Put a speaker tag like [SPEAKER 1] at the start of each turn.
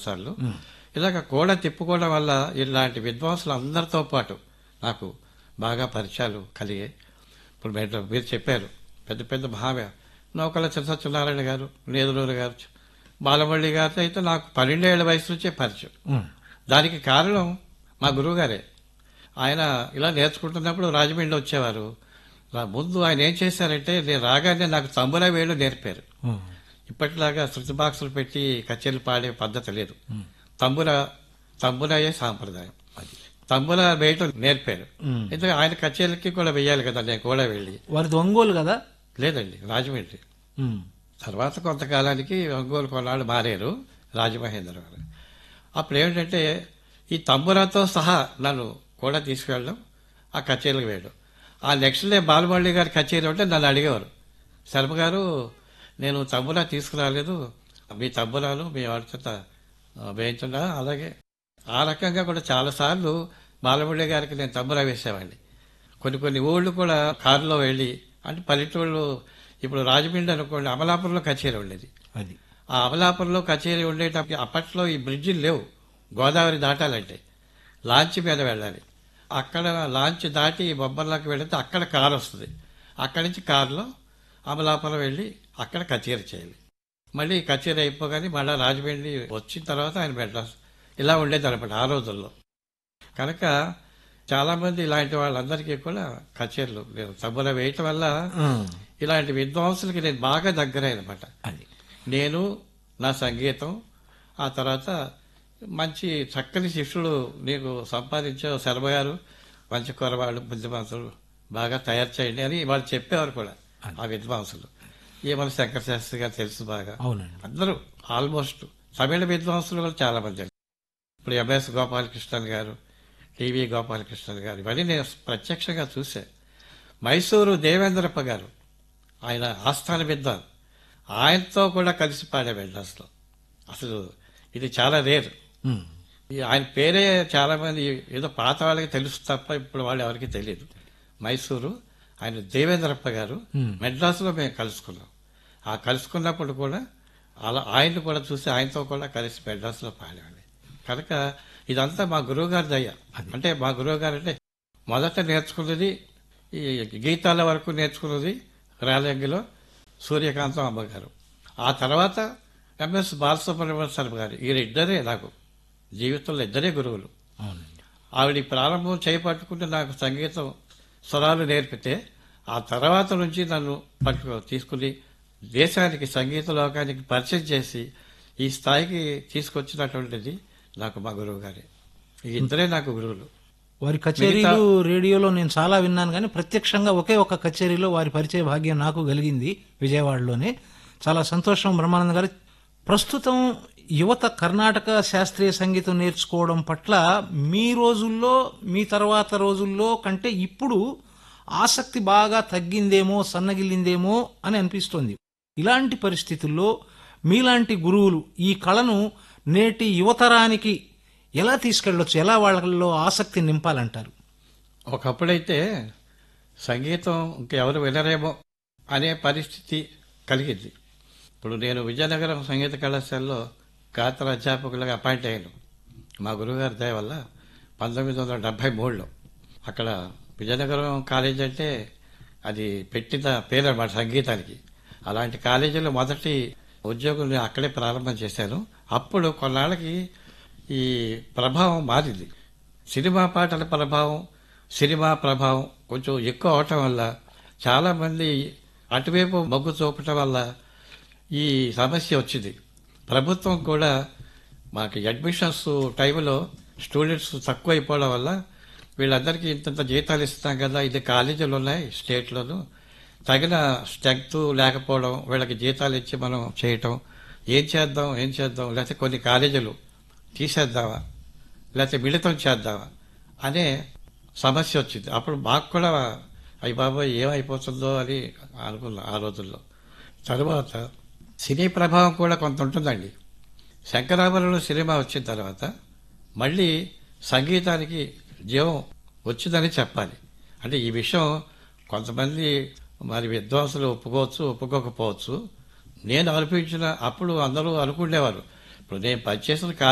[SPEAKER 1] చాలాసార్లు ఇలాగ కూడా తిప్పుకోవడం వల్ల ఇలాంటి విద్వాంసులు అందరితో పాటు నాకు బాగా పరిచయాలు కలిగాయి ఇప్పుడు మీరు మీరు చెప్పారు పెద్ద పెద్ద భావ నౌకల సత్యనారాయణ గారు నేదులూరు గారు బాలమల్లి గారితో అయితే నాకు పన్నెండేళ్ల వయసు నుంచే పరిచయం
[SPEAKER 2] ఉమ్.
[SPEAKER 1] దానికి కారణం మా గురువు గారే ఆయన ఇలా నేర్చుకుంటున్నప్పుడు రాజమండ్రి వచ్చేవారు నా ముందు ఆయన ఏం చేశారంటే నేను రాగానే నాకు తంబురా వేళ్ళు నేర్పారు
[SPEAKER 2] ఉమ్.
[SPEAKER 1] ఇప్పటిలాగా శృతి బాక్సులు పెట్టి కచేరీలు పాడే పద్ధతి లేదు తంబుర తంబురాయే సాంప్రదాయం తంబుర వేయటం నేర్పారు
[SPEAKER 2] ఉమ్.
[SPEAKER 1] ఎందుకంటే ఆయన కచేరీలకి కూడా వెయ్యాలి కదా నేను కూడా వెళ్ళి
[SPEAKER 2] వారిది ఒంగోలు కదా
[SPEAKER 1] లేదండి రాజమండ్రి
[SPEAKER 2] ఉమ్.
[SPEAKER 1] తర్వాత కొంతకాలానికి ఒంగోలు కొన్నాళ్ళు మారారు రాజమహేంద్ర గారు అప్పుడు ఏమిటంటే ఈ తంబురాతో సహా నన్ను కూడా తీసుకెళ్ళడం ఆ కచేరీలకు వేయడం ఆ నెక్స్ట్ డే బాలమల్లి గారి కచేరీ ఉంటే నన్ను అడిగేవారు శర్మ గారు నేను తంబురా తీసుకురాలేదు మీ తంబురాలు మీ వాడి చేత ఆ, వేయించండా అలాగే ఆ రకంగా కూడా చాలాసార్లు బాలమల్లి గారికి నేను తంబురా వేసేవాడిని కొన్ని కొన్ని ఊళ్ళు కూడా కారులో వెళ్ళి అంటే పల్లెటూళ్ళు ఇప్పుడు రాజమండ్రి అనుకోండి అమలాపురంలో కచేరీ ఉండేది
[SPEAKER 2] అది
[SPEAKER 1] ఆ అమలాపురంలో కచేరీ ఉండేటప్పుడు అప్పట్లో ఈ బ్రిడ్జిలు లేవు గోదావరి దాటాలంటే లాంచ్ మీద వెళ్ళాలి అక్కడ లాంచ్ దాటి బొబ్బర్లోకి వెళితే అక్కడ కారు వస్తుంది అక్కడి నుంచి కారులో అమలాపురం వెళ్ళి అక్కడ కచేరీ చేయాలి మళ్ళీ కచేరీ అయిపోగానే మళ్ళీ రాజమండ్రి వచ్చిన తర్వాత ఆయన మెడ్రాస్ ఇలా ఉండేది అనమాట ఆ రోజుల్లో కనుక చాలా మంది ఇలాంటి వాళ్ళందరికీ కూడా కచేరీలు నేను తబ్బుల వేయటం వల్ల
[SPEAKER 2] ఉమ్.
[SPEAKER 1] ఇలాంటి విద్వాంసులకి నేను బాగా దగ్గరైనమాట
[SPEAKER 2] అది
[SPEAKER 1] నేను నా సంగీతం ఆ తర్వాత మంచి చక్కని శిష్యులు నీకు సంపాదించావు శర్మ గారు మంచి కురవాళ్ళు బుద్ధిమంతులు బాగా తయారు చేయండి అని వాళ్ళు చెప్పేవారు కూడా ఆ విద్వాంసులు ఏమన్నా శంకర శాస్త్రి గారు తెలుసు బాగా
[SPEAKER 2] అవునండి
[SPEAKER 1] అందరూ ఆల్మోస్ట్ తమిళ విద్వాంసులు కూడా చాలా మంది ఇప్పుడు ఎంఎస్ గోపాలకృష్ణన్ గారు టీవీ గోపాలకృష్ణన్ గారు ఇవన్నీ నేను ప్రత్యక్షంగా చూసా మైసూరు దేవేంద్రప్ప గారు ఆయన ఆస్థాన విద్వాన్ ఆయనతో కూడా కలిసి పాడే అసలు అసలు ఇది చాలా రేర్
[SPEAKER 2] ఉమ్.
[SPEAKER 1] ఈ ఆయన పేరే చాలా మంది ఏదో పాత వాళ్ళకి తెలుసు తప్ప ఇప్పుడు వాళ్ళు ఎవరికి తెలియదు మైసూరు ఆయన దేవేంద్రప్ప గారు
[SPEAKER 2] Hmm.
[SPEAKER 1] మెడ్రాసులో మేము కలుసుకున్నాం ఆ కలుసుకున్నప్పుడు కూడా అలా ఆయన్ని కూడా చూసి ఆయనతో కూడా కలిసి మెడ్రాసులో పాడేవాడి కనుక ఇదంతా మా గురువు గారి దయ అంటే మా గురువు గారు అంటే మొదట నేర్చుకున్నది ఈ గీతాల వరకు నేర్చుకున్నది రాలంగిలో సూర్యకాంతం అమ్మగారు ఆ తర్వాత ఎంఎస్ బాలసుబ్రహ్మణ్యం శర్మ గారు వీరిద్దరే నాకు జీవితంలో ఇద్దరే గురువులు
[SPEAKER 2] అవునండి
[SPEAKER 1] ఆవిడ ఈ ప్రారంభం చేపట్టుకుంటే నాకు సంగీతం స్వరాలు నేర్పితే ఆ తర్వాత నుంచి నన్ను పట్టుకో తీసుకుని దేశానికి సంగీత లోకానికి పరిచయం చేసి ఈ స్థాయికి తీసుకొచ్చినటువంటిది నాకు మా గురువు గారే ఈ ఇద్దరే నాకు గురువులు
[SPEAKER 2] వారి కచేరీలు రేడియోలో నేను చాలా విన్నాను కానీ ప్రత్యక్షంగా ఒకే ఒక కచేరీలో వారి పరిచయ భాగ్యం నాకు కలిగింది విజయవాడలోనే చాలా సంతోషం బ్రహ్మానంద గారు ప్రస్తుతం యువత కర్ణాటక శాస్త్రీయ సంగీతం నేర్చుకోవడం పట్ల మీ రోజుల్లో మీ తర్వాత రోజుల్లో కంటే ఇప్పుడు ఆసక్తి బాగా తగ్గిందేమో సన్నగిల్లిందేమో అని అనిపిస్తోంది ఇలాంటి పరిస్థితుల్లో మీలాంటి గురువులు ఈ కళను నేటి యువతరానికి ఎలా తీసుకెళ్ళొచ్చు ఎలా వాళ్ళలో ఆసక్తి నింపాలంటారు
[SPEAKER 1] ఒకప్పుడైతే సంగీతం ఇంకెవరు వినరేమో అనే పరిస్థితి కలిగింది ఇప్పుడు నేను విజయనగరం సంగీత కళాశాలలో గాత్ర అధ్యాపకులుగా అపాయింట్ అయ్యాను మా గురువుగారి దయ వల్ల పంతొమ్మిది వందల డెబ్బై మూడులో అక్కడ విజయనగరం కాలేజ్ అంటే అది పెట్టిన పేరు అన్నమాట సంగీతానికి అలాంటి కాలేజీలో మొదటి ఉద్యోగం నేను అక్కడే ప్రారంభం చేశాను అప్పుడు కొన్నాళ్ళకి ఈ ప్రభావం మారింది సినిమా పాటల ప్రభావం సినిమా ప్రభావం కొంచెం ఎక్కువ అవటం వల్ల చాలామంది అటువైపు మొగ్గు చూపటం వల్ల ఈ సమస్య వచ్చింది ప్రభుత్వం కూడా మాకు అడ్మిషన్స్ టైంలో స్టూడెంట్స్ తక్కువ అయిపోవడం వల్ల వీళ్ళందరికీ ఇంతంత జీతాలు ఇస్తాం కదా ఇది కాలేజీలు ఉన్నాయి స్టేట్లోను తగిన స్ట్రెంగ్త్ లేకపోవడం వీళ్ళకి జీతాలు ఇచ్చి మనం చేయటం ఏం చేద్దాం ఏం చేద్దాం లేకపోతే కొన్ని కాలేజీలు తీసేద్దామా లేకపోతే మిళితం చేద్దామా అనే సమస్య వచ్చింది అప్పుడు మాకు కూడా అయ్యి బాబాయ్ ఏమైపోతుందో అని అనుకున్నాం ఆ రోజుల్లో తర్వాత సినీ ప్రభావం కూడా కొంత ఉంటుందండి శంకరాభరణం సినిమా వచ్చిన తర్వాత మళ్ళీ సంగీతానికి జీవం వచ్చిందని చెప్పాలి అంటే ఈ విషయం కొంతమంది మరి విద్వాంసులు ఒప్పుకోవచ్చు ఒప్పుకోకపోవచ్చు నేను అనిపించిన అప్పుడు అందరూ అనుకునేవారు ఇప్పుడు నేను పనిచేసిన